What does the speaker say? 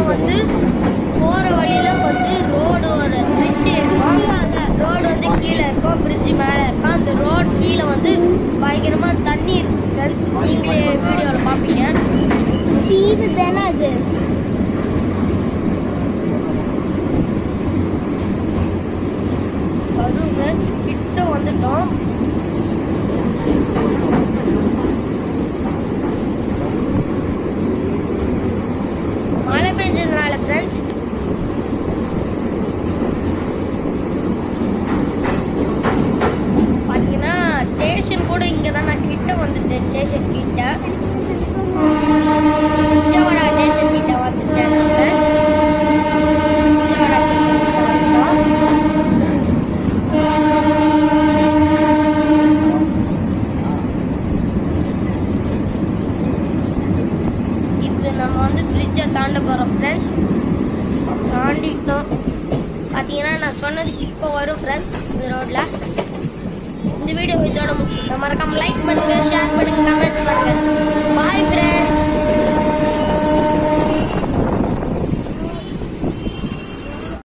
வந்து போகிற வழியில் வந்து ரோடோட பிரிட்ஜ் இருக்கும் ரோடு வந்து கீழே இருக்கும் பிரிட்ஜ் மேலே இருக்கும் அந்த ரோடு கீழே வந்து பயங்கரமாக தண்ணி இருக்கு ஃப்ரெண்ட்ஸ் நீங்களே வீடியோவில் பார்ப்பீங்க தீவு தானே அது அதுவும் ஃப்ரெண்ட்ஸ் கிட்ட வந்துட்டோம் மழை பெஞ்சதுனால ஃப்ரெண்ட்ஸ் பார்த்தீங்கன்னா ஸ்டேஷன் கூட இங்கே தான் நான் கிட்ட வந்துட்டேன் ஸ்டேஷன் கிட்ட விஜயவாடா ஸ்டேஷன் கிட்ட வந்துட்டேன் நான் friends. விஜயவாடா ஸ்டேஷன் கிட்ட வந்துட்டோம் இப்போ நம்ம வந்து பிரிட்ஜை தாண்ட போகிறோம் ஃப்ரெண்ட்ஸ் தாண்டிட்டோம் பார்த்தீங்கன்னா நான் சொன்னதுக்கு இப்போ வரும் ஃப்ரெண்ட்ஸ் இந்த ரோட்டில் இந்த வீடியோ இதோட முடிச்சுருக்கேன் மறக்காம